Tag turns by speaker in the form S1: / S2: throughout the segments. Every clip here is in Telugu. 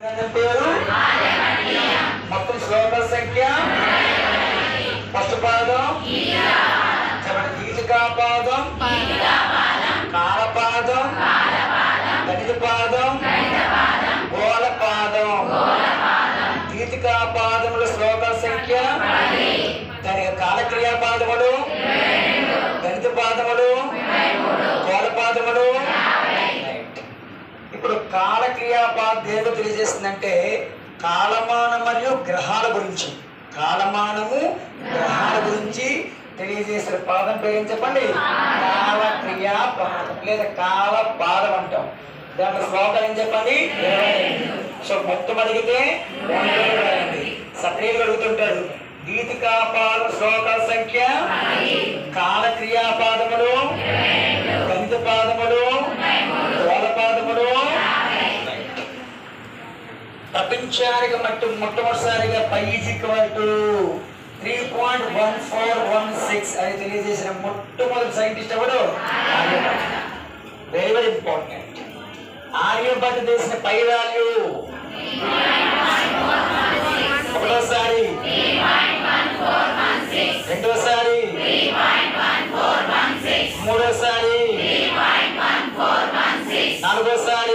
S1: గ్రంథం పేరు మొత్తం శ్లోకాల సంఖ్య ఫస్ట్ పాదం చెప్పండి గీతికా పాదం కాలపాదం గణిత పాదం గోళ పాదం గీతికా పాదముల శ్లోకాల సంఖ్య దాని కాలక్రియా పాదములు గణిత పాదములు గోళ పాదములు ఇప్పుడు కాలక్రియా పాద ఏదో తెలియజేస్తుందంటే కాలమానం మరియు గ్రహాల గురించి కాలమానము గ్రహాల గురించి తెలియజేసిన పాదం పేరు ఏం చెప్పండి కాలక్రియా పాదం లేదా కాల పాదం అంటాం దాంట్లో శ్లోకాలు ఏం చెప్పండి ఇరవై ఐదు. సో మొత్తం అడిగితే సపరేట్ అడుగుతుంటాడు గీతికా పాద శ్లోకాల సంఖ్య కాలక్రియా పాదములు గణిత పాదములు గోళ పాదములు ప్రపంచానికి మట్టు మొట్టమొదటిసారిగా pi equal to three point one four one six అని తెలియజేసిన మొట్టమొదటి సైంటిస్ట్ ఎవడు వెరీ వెరీ ఇంపార్టెంట్ ఆర్యభట్ట చేసిన పై వాల్యూ ఒకటోసారి రెండోసారి మూడోసారి నాలుగోసారి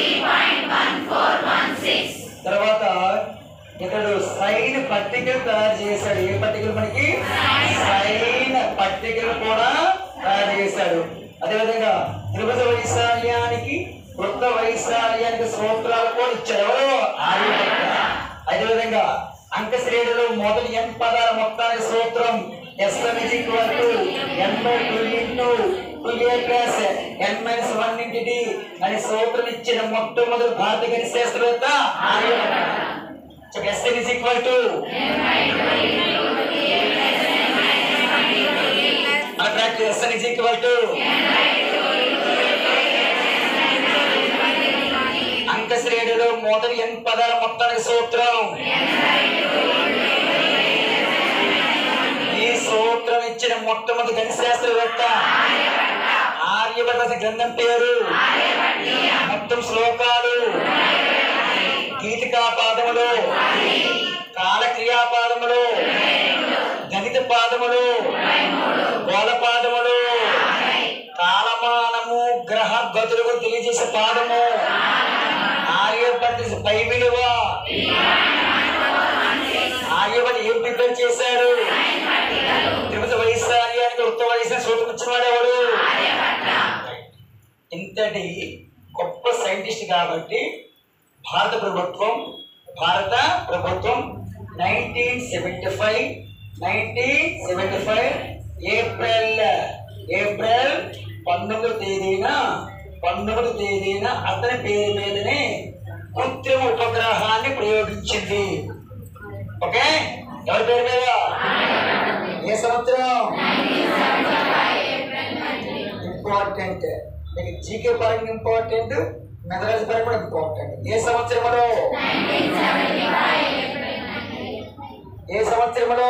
S1: తర్వాత ఇతడు సైన్ పట్టికలు తయారు చేశాడు ఏ పట్టికలు మనకి సైన్ పట్టికలు కూడా తయారు చేశాడు అదేవిధంగా త్రిభుజ వైశాల్యానికి వృత్త వైశాల్యానికి సూత్రాలు కూడా ఇచ్చాడు ఎవరు ఆర్యభట్ట అదేవిధంగా అంక శ్రేణిలో మొదటి ఎన్ పదాల మొత్తానికి సూత్రం SM is equal to n by two into two a plus n minus one into d అని సూత్రం ఇచ్చిన మొట్టమొదటి భారతీయ గణిత శాస్త్రవేత్త ఆర్యభట్ట చెప్పు ఎస్ఎన్ ఇజ్ ఈక్వల్ టు మన practice SN is equal to అంక శ్రేణిలో మొదటి ఎన్ పదాల మొత్తానికి సూత్రం ఈ సూత్రం ఇచ్చిన మొట్టమొదటి గణిత శాస్త్రవేత్త ఆర్యభట గ్రంథం పేరు మొత్తం శ్లోకాలు గీతికా పాదములు కాలక్రియా పాదములు గణిత పాదములు గోళ పాదములు కాలమానము గ్రహ గతులకు తెలియజేసే పాదము ఆర్యభట్ పై విలువ ఆర్యభట్ ఏం ప్రిపేర్ చేశాడు తిరుపతి వైశాల్యానికి వృత్త వయసు సూత్రం ఇచ్చినవాడు ఎవడు ఇంతటి గొప్ప సైంటిస్ట్ కాబట్టి భారత ప్రభుత్వం భారత ప్రభుత్వం nineteen seventy five nineteen seventy five April April పంతొమ్మిది తేదీన పంతొమ్మిది తేదీన అతని పేరు మీదనే కృత్రిమ ఉపగ్రహాన్ని ప్రయోగించింది ఓకే ఎవరి పేరు మీద ఏ సంవత్సరం ఇంపార్టెంట్ మీకు జీకే పరంగా ఇంపార్టెంట్ మెదరాజు పరంగా కూడా ఇంపార్టెంట్ ఏ సంవత్సరంలో ఏ సంవత్సరంలో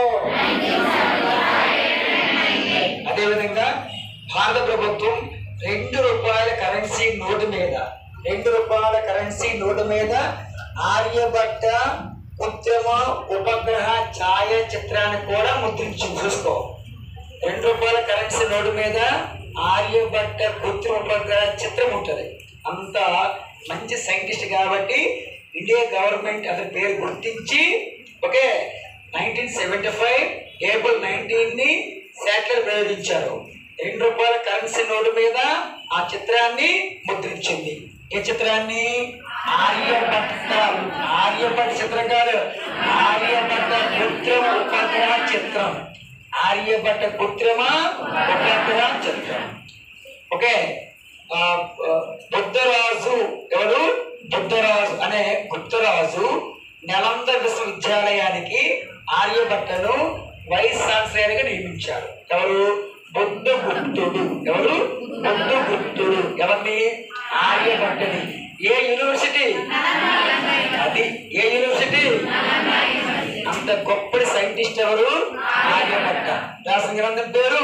S1: అదేవిధంగా భారత ప్రభుత్వం రెండు రూపాయల కరెన్సీ నోటు మీద రెండు రూపాయల కరెన్సీ నోటు మీద ఆర్యభట్ట కృత్రిమ ఉపగ్రహ ఛాయాచిత్రాన్ని కూడా ముద్రించింది చూసుకో రెండు రూపాయల కరెన్సీ నోటు మీద ఆర్యభట్ట కృత్రిమ ఉపగ్రహ చిత్రం ఉంటుంది అంత మంచి సైంటిస్ట్ కాబట్టి ఇండియా గవర్నమెంట్ అతని పేరు గుర్తించి okay nineteen seventy five April nineteen ని శాటిలైట్ ప్రయోగించారు రెండు రూపాయల కరెన్సీ నోటు మీద ఆ చిత్రాన్ని ముద్రించింది ఏ చిత్రాన్ని ఆర్యభట్ట ఆర్యభట్ట చిత్రం కాదు ఆర్యభట్ట కృత్రిమ ఉపగ్రహ చిత్రం ఆర్యభట్ట కృత్రిమ ఉపగ్రహ చిత్రం ఓకే ఆ, ఆ, బుద్ధరాజు ఎవరు బుద్ధరాజు అనే గుప్తరాజు నలంద విశ్వవిద్యాలయానికి ఆర్యభట్టను వైస్ ఛాన్సలర్ గా నియమించారు ఎవరు బుద్ధగుప్తుడు ఎవరు బుద్ధగుప్తుడు ఎవరిని ఆర్యభట్టని ఏ యూనివర్సిటీ అది ఏ యూనివర్సిటీ అంత గొప్పటి సైంటిస్ట్ ఎవరు ఆర్యభట్ట రాసిన గ్రంథం పేరు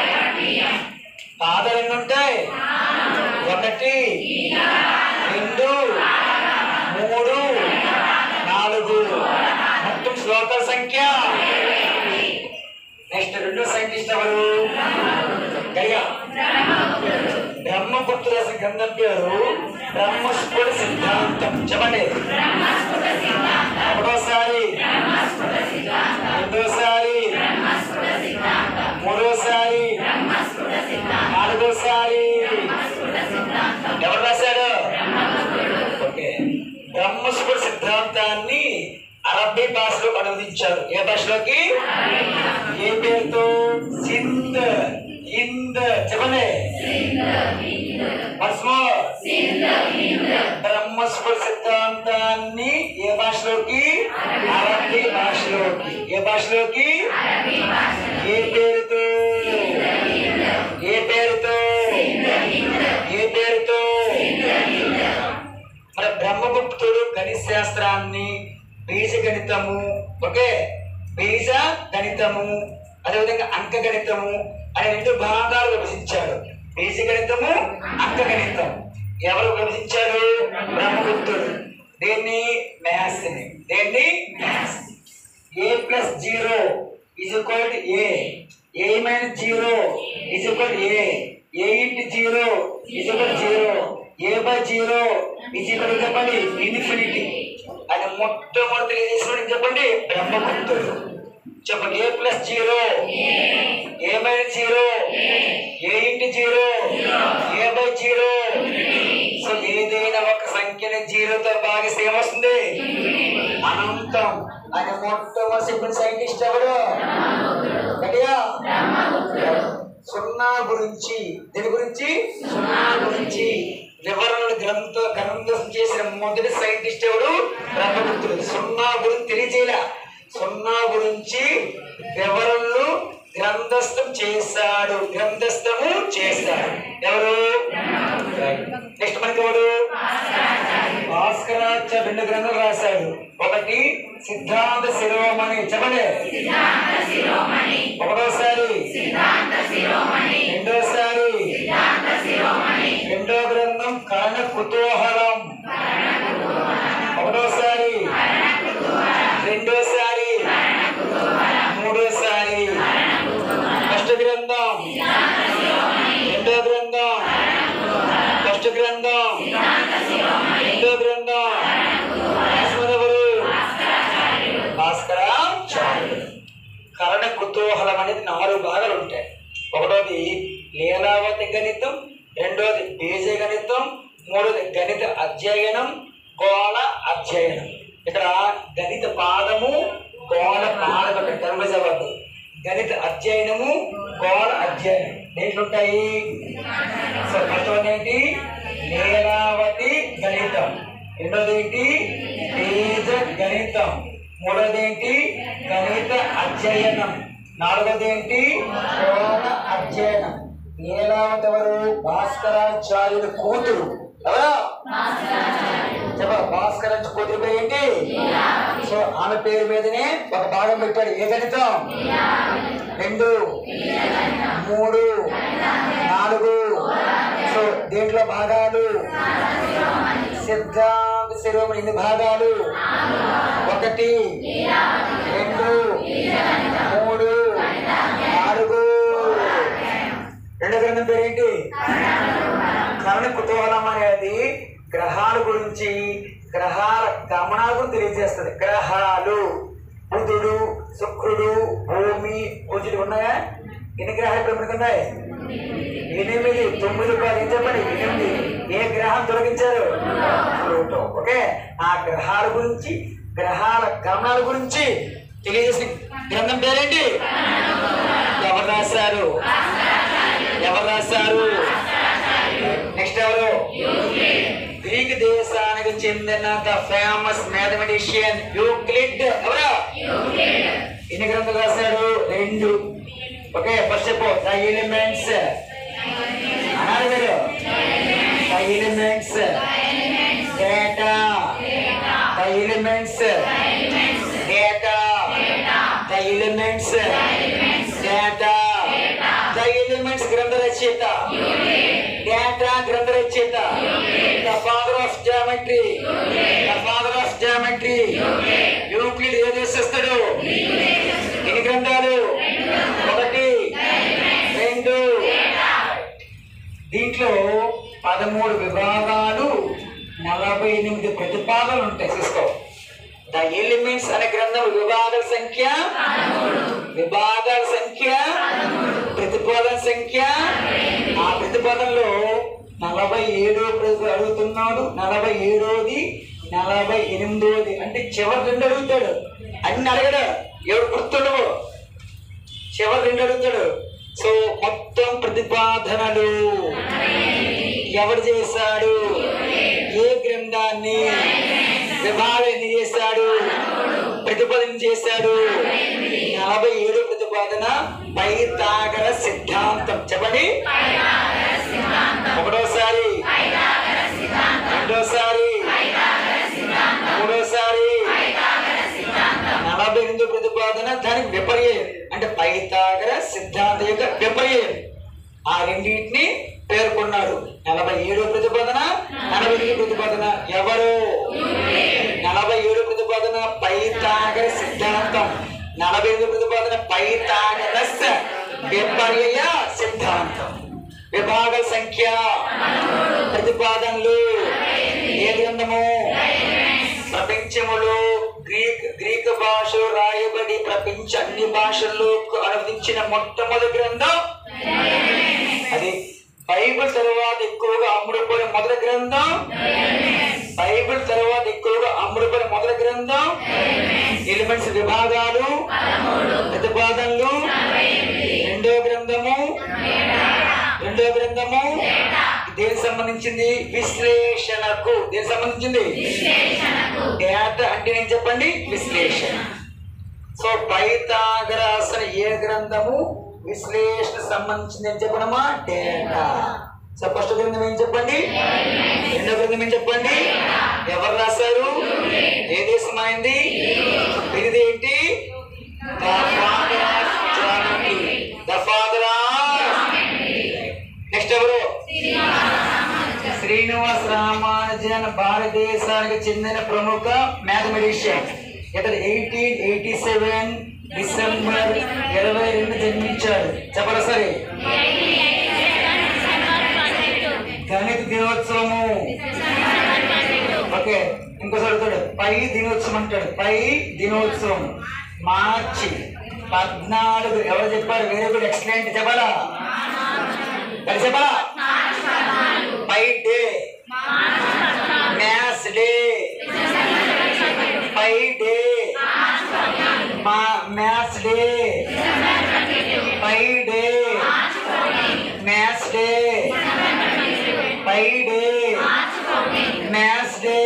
S1: పాదాలు ఎన్ని ఉంటాయి ఒకటి రెండు మూడు సంఖ్య నెక్స్ట్ రెండో సైంటిస్ట్ ఎవరు గడిగా బ్రహ్మపుత్ర రాసిన గ్రంథం పేరు బ్రహ్మస్ఫుట సిద్ధాంతం చెప్పండి ఒకటోసారి రెండోసారి మూడోసారి నాలుగోసారి ఎవరు రాశాడు ఓకే బ్రహ్మస్ఫుట సిద్ధాంతాన్ని అరబ్బీ భాషలో అనువదించారు ఏ భాషలోకి ఏ పేరుతో సింధ్ హింద్ చెప్పండి Once more. బ్రహ్మస్ఫుట సిద్ధాంతాన్ని ఏ భాషలోకి అరబ్బీ భాషలోకి ఏ భాషలోకి ఏ పేరుతో ఏ పేరుతో ఏ పేరుతో మన బ్రహ్మగుప్తుడు గణిత శాస్త్రాన్ని బీజ గణితము ఓకే బీజ గణితము అదేవిధంగా అంక గణితము అనే రెండు భాగాలు విభజించాడు బీజ గణితము అంక గణితం ఎవరు విభజించారు బ్రహ్మగుప్తుడు దేన్ని మ్యాథ్స్ ని దేన్ని maths a plus zero is equal to a a minus zero is equal a a into zero is equal zero a by zero is equal చెప్పండి ఇన్ఫినిటీ అది మొట్టమొదటి తెలియజేసిన చెప్పండి బ్రహ్మగుప్తుడు చెప్పండి a plus zero a minus zero a into zero a by zero so ఏదైనా ఒక సంఖ్యని జీరోతో భాగిస్తే ఏమొస్తుంది అనంతం అని మొట్టమొదటి చెప్పిన సైంటిస్ట్ ఎవరు గట్టిగా సున్నా గురించి దీని గురించి సున్నా గురించి వివరణలు గ్రంథ గ్రంథం చేసిన మొదటి సైంటిస్ట్ ఎవడు బ్రహ్మగుప్తుడు సున్నా గురించి తెలియచేయలే సున్నా గురించి వివరణలు గ్రంథస్థం చేశాడు గ్రంథస్థము చేశాడు ఎవరు నెక్స్ట్ మనకి ఎవరు భాస్కరాచార్య రెండు గ్రంథాలు రాశాడు ఒకటి సిద్ధాంత శిరోమణి చెప్పండి ఒకటోసారి రెండోసారి రెండో గ్రంథం కరణ కుతూహలం ఒకటోసారి రెండోసారి మూడోసారి ఫస్ట్ గ్రంథం రెండో గ్రంథం ఫస్ట్ గ్రంథం రెండో గ్రంథం రాసినదెవరు? భాస్కరాచార్యుడు కరణ కుతూహలం అనేది నాలుగు భాగాలు ఉంటాయి ఒకటోది లీలావతి గణితం రెండోది బీజ గణితం మూడోది గణిత అధ్యయనం గోళ అధ్యయనం ఇక్కడ గణిత పాదము గోళ పాదం ఇక్కడ తెలుగు జవాబు గణిత అధ్యయనము గోళ అధ్యయనం దేంట్లో ఉంటాయి సో ఫస్ట్ వన్ ఏంటి లీలావతి గణితం రెండోది ఏంటి బీజ గణితం మూడోది ఏంటి గణిత అధ్యయనం నాలుగోది ఏంటి గోళ అధ్యయనం లీలావతి ఎవరు భాస్కరాచార్యుడు కూతురు ఎవరా చెప్ప భాస్కర్ కూతురు పేరు ఏంటి సో ఆమె పేరు మీదనే ఒక భాగం పెట్టాడు ఏ గణితం రెండు మూడు నాలుగు సో దీంట్లో భాగాలు సిద్ధాంత శిరోమణి ఎన్ని భాగాలు ఒకటి రెండు మూడు నాలుగు రెండో గ్రంథం పేరేంటి కరణ కుతూహలం అనేది గ్రహాల గురించి గ్రహాల గమనాల గురించి తెలియజేస్తుంది గ్రహాలు బుధుడు శుక్రుడు భూమి కుజుడు ఉన్నాయా ఎన్ని గ్రహాలు ఇప్పుడు మనకు ఉన్నాయి ఎనిమిది తొమ్మిది కాదు ఏం చెప్పండి ఎనిమిది ఏ గ్రహం తొలగించారు ప్లూటో ఓకే ఆ గ్రహాల గురించి గ్రహాల గమనాల గురించి తెలియజేసిన గ్రంథం పేరేంటి ఎవరు రాశారు ఎవరు రాశారు నెక్స్ట్ ఎవరు గ్రీక్ దేశానికి చెందిన ద ఫేమస్ మ్యాథమెటిషియన్ యూక్లిడ్ ఎవరు ఎన్ని గ్రంథాలు రాశాడు రెండు ఓకే ఫస్ట్ చెప్పు ద ఎలిమెంట్స్ అన్నారు మీరు the elements data the elements data the elements data the elements గ్రంథ రచయిత డేటా గ్రంథ రచయిత the father of geometry the father of geometry Euclid ఏం చేసేస్తాడు పదమూడు విభాగాలు నలభై ఎనిమిది ప్రతిపాదనలు ఉంటాయి చూసుకో ద ఎలిమెంట్స్ అనే గ్రంథం విభాగాల సంఖ్య విభాగాల సంఖ్య ప్రతిపాదన సంఖ్య ఆ ప్రతిపాదనలో నలభై ఏడో ప్రతి అడుగుతున్నాడు నలభై ఏడోది నలభై ఎనిమిదోది అంటే చివరి రెండు అడుగుతాడు అన్ని అడగడు ఎవడు గుర్తుండవు చివరి రెండు అడుగుతాడు సో మొత్తం ప్రతిపాదనలు ఎవడు చేశాడు ఏ గ్రంథాన్ని విభాగం ఎన్ని చేశాడు ప్రతిపాదన చేశాడు నలభై ఏడు ప్రతిపాదన పైతాగర సిద్ధాంతం చెప్పండి ఒకటోసారి రెండోసారి మూడోసారి నలభై ఎనిమిది ప్రతిపాదన దానికి విపర్యయం అంటే పైతాగర సిద్ధాంత యొక్క విపర్యయం ఆ రెండింటిని పేర్కొన్నాడు నలభై ఏడో ప్రతిపాదన నలభై ఎనిమిది ప్రతిపాదన ఎవరు నలభై ఏడు ప్రతిపాదన పైతాగర సిద్ధాంతం నలభై ఎనిమిది ప్రతిపాదన పైతాగర విపర్యయ సిద్ధాంతం విభాగ సంఖ్య ప్రతిపాదనలు ఏ గ్రంథము ప్రపంచములో గ్రీక్ గ్రీక్ భాష రాయబడి ప్రపంచ అన్ని భాషల్లో అనువదించిన మొట్టమొదటి గ్రంథం అది బైబిల్ తర్వాత ఎక్కువగా అమ్ముడుపోయిన మొదటి గ్రంథం బైబిల్ తర్వాత ఎక్కువగా అమ్ముడుపోయిన మొదటి గ్రంథం ఎలిమెంట్స్ విభాగాలు ప్రతిపాదనలు రెండో గ్రంథము రెండో గ్రంథము దేనికి సంబంధించింది విశ్లేషణకు దేనికి సంబంధించింది డేటా అంటే ఏం చెప్పండి విశ్లేషణ సో పైతాగరాసన ఏ గ్రంథము విశ్లేషణ సంబంధించింది అని చెప్పడమా డేటా సో ఫస్ట్ గ్రంథం ఏం చెప్పండి రెండో గ్రంథం ఏం చెప్పండి ఎవరు రాశారు ఏ దేశం అయింది ఇది ఏంటి the father of Janaki the father of next ఎవరు శ్రీనివాస్ రామానుజన్ భారతదేశానికి చెందిన ప్రముఖ మ్యాథమెటిషియన్ ఇతడు ఎయిటీన్ ఎయిటీ సెవెన్ డిసెంబర్ ఇరవై రెండు జన్మించాడు చెప్పరా సరే గణిత దినోత్సవము ఓకే ఇంకోసారి అడుగుతాడు పై దినోత్సవం అంటాడు పై దినోత్సవం మార్చి పద్నాలుగు ఎవరు చెప్పారు వెరీ గుడ్ ఎక్సలెంట్ చెప్పాలా మరి చెప్పాలా pi day maths day pi day మా maths day pi day maths day pi day maths day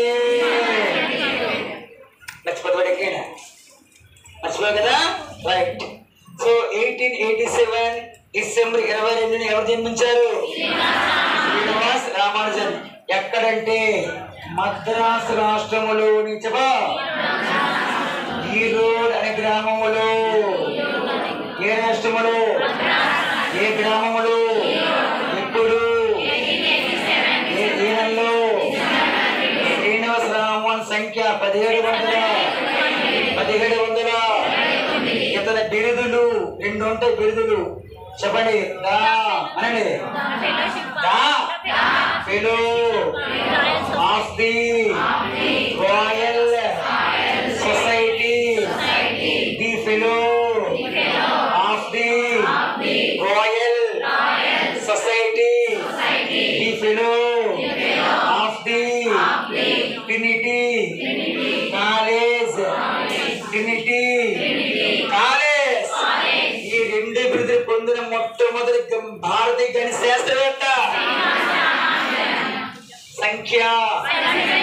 S1: మర్చిపోతాడు ఎక్కడైనా మర్చిపోయావు కదా right so eighteen eighty seven December ఇరవై రెండుని ఎవరు జన్మించారు శ్రీనివాస్ రామానుజన్ ఎక్కడంటే మద్రాసు రాష్ట్రములోని చెప్పా ఈరోడ్ అనే గ్రామములో ఏ రాష్ట్రములో ఏ గ్రామములో ఎప్పుడు ఏ ఏ నెలలో శ్రీనివాస రామన్ సంఖ్య పదిహేడు వందల పదిహేడు వందల ఇతని బిరుదులు రెండు ఉంటాయి బిరుదులు చెప్పండి దా అనండి the fellow of the Royal Society the fellow of the Royal Society the fellow of the Trinity College Trinity College ఈ రెండు బిరుదులు పొందిన మొట్టమొదటి గం- భారతీయ గణిత శాస్త్రవేత్త సంఖ్య